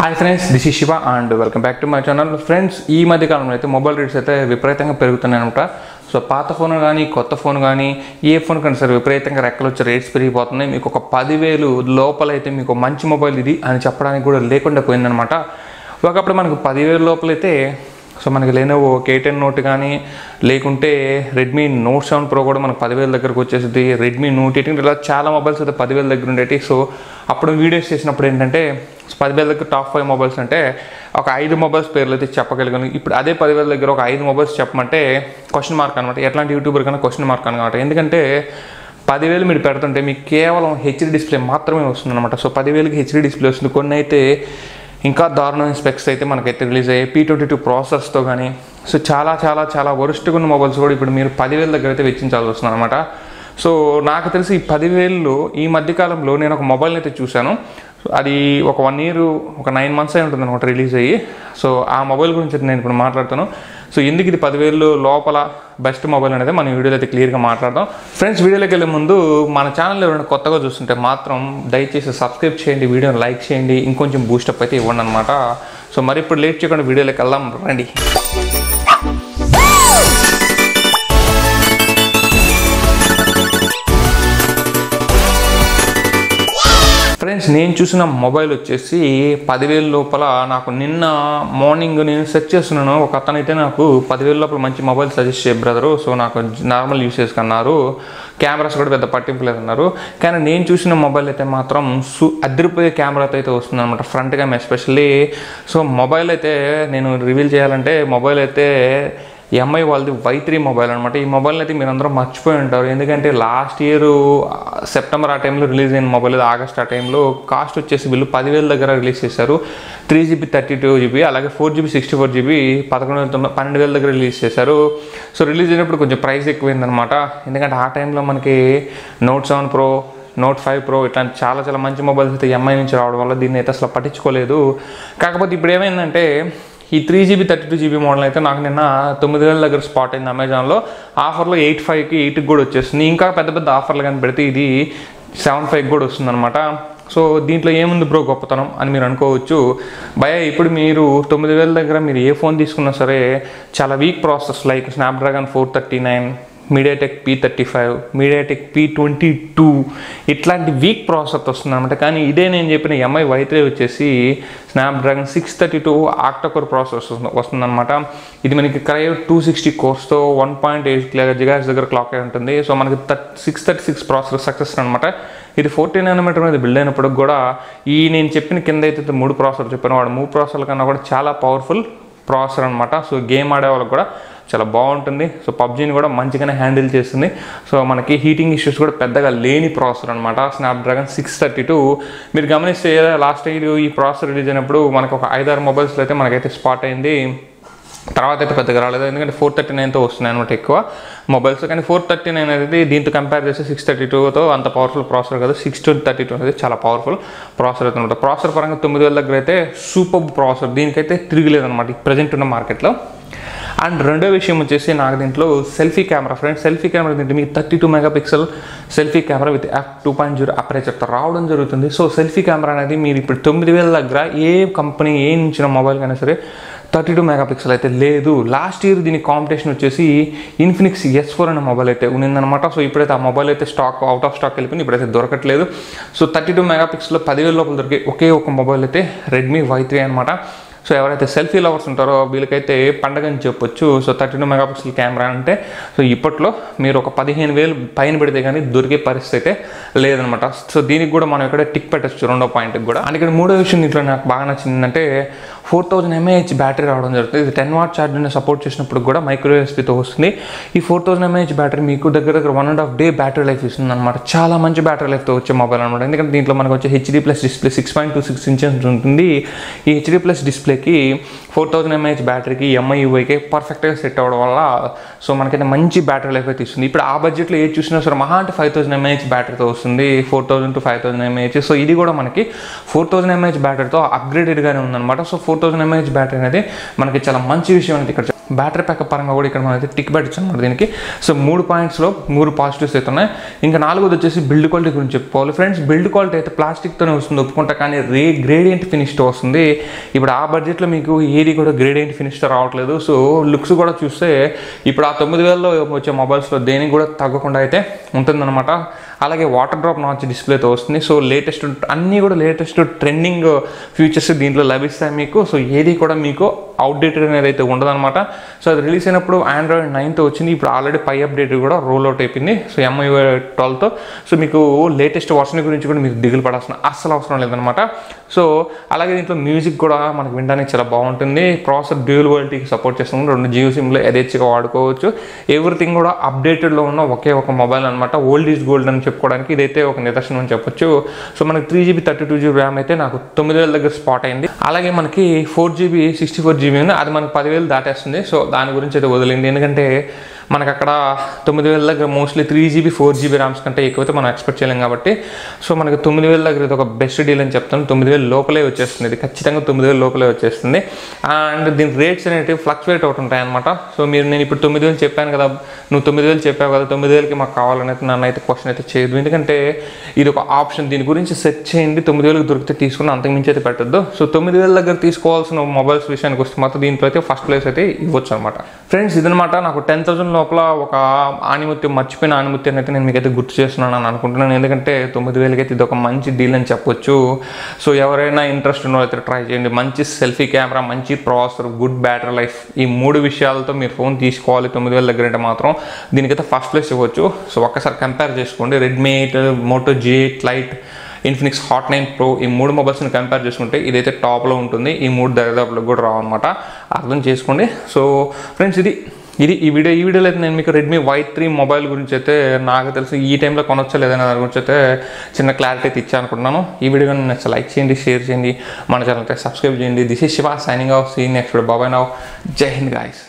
hi friends this is Shiva and welcome back to my channel friends ఈ మధ్య కాలంలో అయితే మొబైల్ రేట్స్ అయితే విపరీతంగా పెరుగుతున్నాయి అనమాట సో పాత ఫోన్ కానీ కొత్త ఫోన్ కానీ ఏ ఫోన్ కానీ సరే విపరీతంగా రెక్కలు వచ్చి రేట్స్ పెరిగిపోతున్నాయి మీకు ఒక పదివేలు లోపలైతే మీకు మంచి మొబైల్ ఇది అని చెప్పడానికి కూడా లేకుండా పోయిందనమాట ఒకప్పుడు మనకు పదివేలు లోపలైతే సో మనకి లెనోవో కే టెన్ నోట్ కానీ లేకుంటే రెడ్మీ నోట్ సెవెన్ ప్రో కూడా మనకు పదివేల దగ్గరకు వచ్చేసింది రెడ్మీ నోట్ ఎయిటీన్ ఇలా చాలా మొబైల్స్ అయితే పదివేల దగ్గర ఉండేవి సో అప్పుడు వీడియోస్ చేసినప్పుడు ఏంటంటే పదివేల దగ్గర టాప్ ఫైవ్ మొబైల్స్ అంటే ఒక ఐదు మొబైల్స్ పేర్లు అయితే చెప్పగలిగాను ఇప్పుడు అదే పదివేల దగ్గర ఒక ఐదు మొబైల్స్ చెప్పమంటే క్వశ్చన్ మార్క్ అనమాట ఎట్లాంటి యూట్యూబర్ కన్నా క్వశ్చన్ మార్క్ అనమాట ఎందుకంటే పదివేలు మీరు పెడుతుంటే మీకు కేవలం హెచ్డి డిస్ప్లే మాత్రమే వస్తుంది అనమాట సో పదివేలకి హెచ్డి డిస్ప్లే వస్తుంది కొన్ని అయితే ఇంకా దారుణమైన స్పెక్స్ అయితే మనకైతే రిలీజ్ అయ్యాయి పీ ట్వంటీ టూ ప్రాసెస్తో కానీ సో చాలా చాలా చాలా వరుస్ట్గా ఉన్న మొబైల్స్ కూడా ఇప్పుడు మీరు పదివేల దగ్గర అయితే వెచ్చించాల్సి వస్తుంది అనమాట సో నాకు తెలిసి ఈ పదివేలు ఈ మధ్యకాలంలో నేను ఒక మొబైల్ని అయితే చూశాను సో అది ఒక వన్ ఇయర్ ఒక నైన్ మంత్స్ అయి ఉంటుంది అనమాట రిలీజ్ అయ్యి సో ఆ మొబైల్ గురించి అయితే నేను ఇప్పుడు మాట్లాడుతాను సో ఎందుకు ఇది పదివేలు లోపల బెస్ట్ మొబైల్ అనేది మనం వీడియోలో అయితే క్లియర్గా మాట్లాడదాం ఫ్రెండ్స్ వీడియోలోకి వెళ్ళే ముందు మన ఛానల్ ఎవరైనా కొత్తగా చూస్తుంటే మాత్రం దయచేసి సబ్స్క్రైబ్ చేయండి వీడియోని లైక్ చేయండి ఇంకొంచెం బూస్టప్ అయితే ఇవ్వండి అనమాట సో మరి ఇప్పుడు లేట్ చేయకుండా వీడియోలోకి వెళ్దాం రండి ఫ్రెండ్స్ నేను చూసిన మొబైల్ వచ్చేసి పదివేల లోపల నాకు నిన్న మార్నింగ్ నేను సెర్చ్ చేస్తున్నాను ఒక అతను అయితే నాకు పదివేల లోపల మంచి మొబైల్ సజెస్ట్ చేయ బ్రదరు సో నాకు నార్మల్ యూసేజ్ కన్నారు కెమెరాస్ కూడా పెద్ద పట్టింపు లేదన్నారు కానీ నేను చూసిన మొబైల్ అయితే మాత్రం సు అదిరిపోయే కెమెరాతో అయితే వస్తుంది అనమాట front cam especially so mobile అయితే నేను రివీల్ చేయాలంటే మొబైల్ అయితే ఎంఐ వాళ్ళది వై త్రీ మొబైల్ అనమాట ఈ మొబైల్ అయితే మీరు అందరూ మర్చిపోయి ఉంటారు ఎందుకంటే లాస్ట్ ఇయర్ సెప్టెంబర్ ఆ టైంలో రిలీజ్ అయిన మొబైల్ ఆగస్ట్ ఆ టైంలో కాస్ట్ వచ్చేసి వీళ్ళు పదివేల దగ్గర రిలీజ్ చేశారు three GB thirty two GB అలాగే four GB sixty four GB పదకొండు వేల తొమ్మిది పన్నెండు వేల దగ్గర రిలీజ్ చేశారు సో రిలీజ్ అయినప్పుడు కొంచెం ప్రైస్ ఎక్కువైందనమాట ఎందుకంటే ఆ టైంలో మనకి note seven pro note five pro ఇట్లాంటి చాలా చాలా మంచి మొబైల్స్ అయితే ఎంఐ నుంచి రావడం వల్ల దీన్ని అయితే అసలు పట్టించుకోలేదు కాకపోతే ఇప్పుడు ఏమైందంటే ఈ three GB thirty two GB model అయితే నాకు నిన్న తొమ్మిది వేల దగ్గర స్పాట్ అయింది అమెజాన్లో ఆఫర్లో ఎయిట్ ఫైవ్కి ఎయిట్కి కూడా వచ్చేస్తుంది ఇంకా పెద్ద పెద్ద ఆఫర్లు కానీ పెడితే ఇది సెవెన్ ఫైవ్కి కూడా వస్తుంది అనమాట సో దీంట్లో ఏముంది బ్రో గొప్పతనం అని మీరు అనుకోవచ్చు భయ ఇప్పుడు మీరు తొమ్మిది వేల దగ్గర మీరు ఏ ఫోన్ తీసుకున్నా సరే చాలా weak process like Snapdragon four thirty nine MediaTek P thirty five MediaTek P twenty two ఇట్లాంటి వీక్ ప్రాసెస్ వస్తుంది అనమాట కానీ ఇదే నేను చెప్పిన ఎంఐ వై త్రీ వచ్చేసి Snapdragon six thirty two octacore process వస్తుందన్నమాట ఇది మనకి క్రయో టూ సిక్స్టీ కోర్స్తో వన్ పాయింట్ ఎయిట్ జిగాస్ దగ్గర క్లాక్ అయి ఉంటుంది సో మనకి six thirty six processor success అనమాట ఇది ఫోర్టీన్ నానోమీటర్ మీద బిల్డ్ అయినప్పుడు కూడా ఈ నేను చెప్పిన కింద అయితే మూడు ప్రాసెసర్ చెప్పాను వాడు మూడు ప్రాసెసర్ల కన్నా కూడా చాలా పవర్ఫుల్ ప్రాసెసర్ అనమాట సో గేమ్ ఆడే వాళ్ళకి కూడా చాలా బాగుంటుంది సో పబ్జీని కూడా మంచిగానే హ్యాండిల్ చేస్తుంది సో మనకి హీటింగ్ ఇష్యూస్ కూడా పెద్దగా లేని ప్రాసెసర్ అనమాట స్నాప్డ్రాగన్ సిక్స్ థర్టీ టూ మీరు గమనిస్తే లాస్ట్ ఇయర్ ఈ ప్రాసెసర్ రిలీజ్ అయినప్పుడు మనకు ఒక ఐదారు మొబైల్స్లో అయితే మనకైతే స్పాట్ అయింది తర్వాత అయితే పెద్దగా రాలేదు ఎందుకంటే ఫోర్ థర్టీ నైన్తో వస్తున్నాయి అనమాట ఎక్కువ మొబైల్స్ కానీ ఫోర్ థర్టీ నైన్ అనేది దీంతో కంపేర్ చేస్తే సిక్స్ థర్టీ టూతో అంత పవర్ఫుల్ ప్రాసెసర్ కాదు సిక్స్ టూ థర్టీ టూ అనేది చాలా పవర్ఫుల్ ప్రాసెసర్ అయితే అనమాట ప్రాసెసర్ పరంగా తొమ్మిది వేల దగ్గర అయితే సూపర్ ప్రాసెసర్ దీనికైతే తిరిగిలేదన్నమాట ప్రజెంట్ ఉన్న మార్కెట్లో అండ్ రెండో విషయం వచ్చేసి నాకు దీంట్లో selfie camera friends selfie camera దీంట్లో మీకు thirty two mega pixel selfie camera with F two point zero అపరేచర్తో రావడం జరుగుతుంది సో సెల్ఫీ కెమెరా అనేది మీరు ఇప్పుడు తొమ్మిది వేల దగ్గర ఏ కంపెనీ ఏ ఇచ్చిన మొబైల్ కైనా సరే థర్టీ టూ మెగా పిక్సెల్ అయితే లేదు లాస్ట్ ఇయర్ దీని కాంపిటీషన్ వచ్చేసి ఇన్ఫినిక్స్ ఎస్ ఫోర్ అనే మొబైల్ అయితే ఉన్నిందనమాట సో ఇప్పుడైతే ఆ మొబైల్ అయితే స్టాక్ అవుట్ ఆఫ్ స్టాక్ వెళ్ళిపోయింది ఇప్పుడైతే దొరకట్లేదు సో థర్టీ టూ మెగా పిక్సెల్లో పదివేల లోపల దొరికే ఒకే ఒక మొబైల్ అయితే రెడ్మీ వై త్రీ అనమాట సో ఎవరైతే సెల్ఫీ లవర్స్ ఉంటారో వీళ్ళకైతే పండగ అని చెప్పొచ్చు so thirty two megapixel camera అంటే సో ఇప్పట్లో మీరు ఒక పదిహేను వేలు పైన పెడితే కానీ దొరికే పరిస్థితి అయితే లేదనమాట సో దీనికి కూడా మనం ఇక్కడ టిక్ పెట్టచ్చు రెండో పాయింట్కి కూడా అండ్ ఇక్కడ మూడో విషయం దీంట్లో నాకు బాగా నచ్చిందంటే ఫోర్ థౌజండ్ ఎంఏహెచ్ బ్యాటరీ రావడం జరుగుతుంది ఇది టెన్ వాట్ ఛార్జర్ని సపోర్ట్ చేసినప్పుడు కూడా మైక్రో ఎస్పీతో వస్తుంది ఈ ఫోర్ థౌజండ్ ఎంఏహెచ్ బ్యాటరీ మీకు దగ్గర దగ్గర one and half day battery life ఇస్తుంది అనమాట చాలా మంచి బ్యాటరీ లైఫ్తో వచ్చే మొబైల్ అనమాట ఎందుకంటే దీంట్లో మనకు వచ్చే HD plus display six point two six inches ఉంటుంది ఈ హెచ్డీ ప్లస్ డిస్ప్లేకి ఫోర్ థౌజండ్ ఎంఏహెచ్ బ్యాటరీకి ఎంఐ యూఐకి పర్ఫెక్ట్గా సెట్ అవ్వడం వల్ల సో మనకైతే మంచి బ్యాటరీ లైఫ్ అయితే ఇస్తుంది ఇప్పుడు ఆ బడ్జెట్లో ఏది చూసినా సరే మహా అంటే ఫైవ్ థౌసండ్ ఎంఏహెచ్ బ్యాటరీతో వస్తుంది four thousand to five thousand mAh so ఇది కూడా మనకి ఫోర్ థౌసండ్ ఎంఏహెచ్ బ్యాటరీతో అప్గ్రేడెడ్గానే ఉందన్నమాట so four thousand mAh battery అనేది మనకి చాలా మంచి విషయం అనేది ఇక్కడ బ్యాటరీ బ్యాకప్ పరంగా కూడా ఇక్కడ మనమైతే టిక్ పెట్టచ్చు అనమాట దీనికి సో మూడు పాయింట్స్లో మూడు పాజిటివ్స్ అయితే ఉన్నాయి ఇంకా నాలుగోది వచ్చేసి బిల్డ్ క్వాలిటీ గురించి చెప్పుకోవాలి ఫ్రెండ్స్ బిల్డ్ క్వాలిటీ అయితే ప్లాస్టిక్తోనే వస్తుంది ఒప్పుకుంటా కానీ రే గ్రేడియంట్ ఫినిష్తో వస్తుంది ఇప్పుడు ఆ బడ్జెట్లో మీకు ఏది కూడా గ్రేడియంట్ ఫినిష్తో రావట్లేదు సో లుక్స్ కూడా చూస్తే ఇప్పుడు ఆ తొమ్మిది వేలలో వచ్చే మొబైల్స్లో దేనికి కూడా తగ్గకుండా అయితే ఉంటుందన్నమాట అలాగే వాటర్ డ్రాప్ నాచ్ డిస్ప్లేతో వస్తుంది సో లేటెస్ట్ అన్నీ కూడా లేటెస్ట్ ట్రెండింగ్ ఫీచర్స్ దీంట్లో లభిస్తాయి మీకు సో ఏది కూడా మీకు అవుట్డేటెడ్ అనేది అయితే ఉండదన్నమాట సో అది రిలీజ్ అయినప్పుడు ఆండ్రాయిడ్ నైన్తో వచ్చింది ఇప్పుడు ఆల్రెడీ పై అప్డేట్ కూడా రోల్ అవుట్ అయిపోయింది సో ఎంఐ ట్వెల్వ్తో సో మీకు లేటెస్ట్ వర్షన్ గురించి కూడా మీకు దిగులు పడాల్సిన అస్సలు అవసరం లేదనమాట సో అలాగే దీంట్లో మ్యూజిక్ కూడా మనకు వినడానికి చాలా బాగుంటుంది ప్రాసెసర్ డ్యూల్ క్వాలిటీకి సపోర్ట్ చేస్తుంది రెండు జియో సిమ్లో యథేచ్ఛగా వాడుకోవచ్చు ఎవ్రీథింగ్ కూడా అప్డేటెడ్లో ఉన్న ఒకే ఒక మొబైల్ అనమాట ఓల్డ్ ఈజ్ గోల్డ్ అని చెప్పుకోవడానికి ఇదైతే ఒక నిదర్శనం అని చెప్పొచ్చు సో మనకి three GB thirty two GB RAM అయితే నాకు తొమ్మిది వేల దగ్గర స్పాట్ అయింది అలాగే మనకి four GB sixty four GB ఉంది అది మనకి పదివేలు దాటేస్తుంది సో దాని గురించి అయితే వదిలింది ఎందుకంటే మనకు అక్కడ తొమ్మిది వేల దగ్గర mostly three GB four GB RAMs కంటే ఎక్కువైతే మనం ఎక్స్పెక్ట్ చేయలేం కాబట్టి సో మనకి తొమ్మిది వేల దగ్గర ఇది ఒక బెస్ట్ డీల్ అని చెప్తాను తొమ్మిది వేల లోపలే వచ్చేస్తుంది ఇది ఖచ్చితంగా తొమ్మిది వేల లోపలే వచ్చేస్తుంది అండ్ దీని రేట్స్ అనేటివి ఫ్లక్చువేట్ అవుతుంటాయి అనమాట సో మీరు నేను ఇప్పుడు తొమ్మిది వేలు చెప్పాను కదా నువ్వు తొమ్మిది వేలు చెప్పావు కదా తొమ్మిది వేలకి మాకు కావాలని అయితే నన్ను అయితే క్వశ్చన్ అయితే చేయదు ఎందుకంటే ఇది ఒక ఆప్షన్ దీని గురించి సెర్చ్ చేయండి తొమ్మిది వేలకు దొరికితే తీసుకుని అంతకు మించి అయితే పెట్టద్దు సో తొమ్మిది వేల దగ్గర తీసుకోవాల్సిన మొబైల్స్ విషయానికి వస్తే మాత్రం దీంట్లో అయితే ఫస్ట్ ప్లేస్ అయితే ఇవ్వచ్చు అనమాట ఫ్రెండ్స్ ఇదనమాట నాకు టెన్ థౌసండ్ లోపల ఒక ఆనిముత్యం మర్చిపోయిన ఆనిముత్యం అయితే నేను మీకైతే గుర్తు చేస్తున్నాను అని అనుకుంటున్నాను ఎందుకంటే తొమ్మిది వేలకి అయితే ఇది ఒక మంచి డీల్ అని చెప్పొచ్చు సో ఎవరైనా ఇంట్రెస్ట్ ఉన్న అయితే ట్రై చేయండి మంచి సెల్ఫీ కెమెరా మంచి ప్రాసెసర్ గుడ్ బ్యాటరీ లైఫ్ ఈ మూడు విషయాలతో మీరు ఫోన్ తీసుకోవాలి తొమ్మిది వేల దగ్గర అంటే మాత్రం దీనికైతే ఫస్ట్ ప్లేస్ ఇవ్వచ్చు సో ఒక్కసారి కంపేర్ చేసుకోండి Redmi eight Moto G eight lite Infinix Hot nine Pro ఈ మూడు మొబైల్స్ని కంపేర్ చేసుకుంటే ఇదైతే టాప్లో ఉంటుంది ఈ మూడు దరిదాపులకు కూడా రావన్నమాట అర్థం చేసుకోండి సో ఫ్రెండ్స్ ఇది ఇది ఈ వీడియో ఈ వీడియోలో అయితే నేను మీకు రెడ్మీ వై త్రీ మొబైల్ గురించి అయితే నాకు తెలిసి ఈ టైంలో కొనొచ్చా లేదనే దాని గురించి అయితే చిన్న క్లారిటీ అయితే ఇచ్చాను అనుకుంటున్నాను ఈ వీడియో నచ్చితే లైక్ చేయండి షేర్ చేయండి మన ఛానల్ అయితే సబ్స్క్రైబ్ చేయండి this is Shiva signing off see next బాబాయ్ నవ్ జై హింద్ గాయస్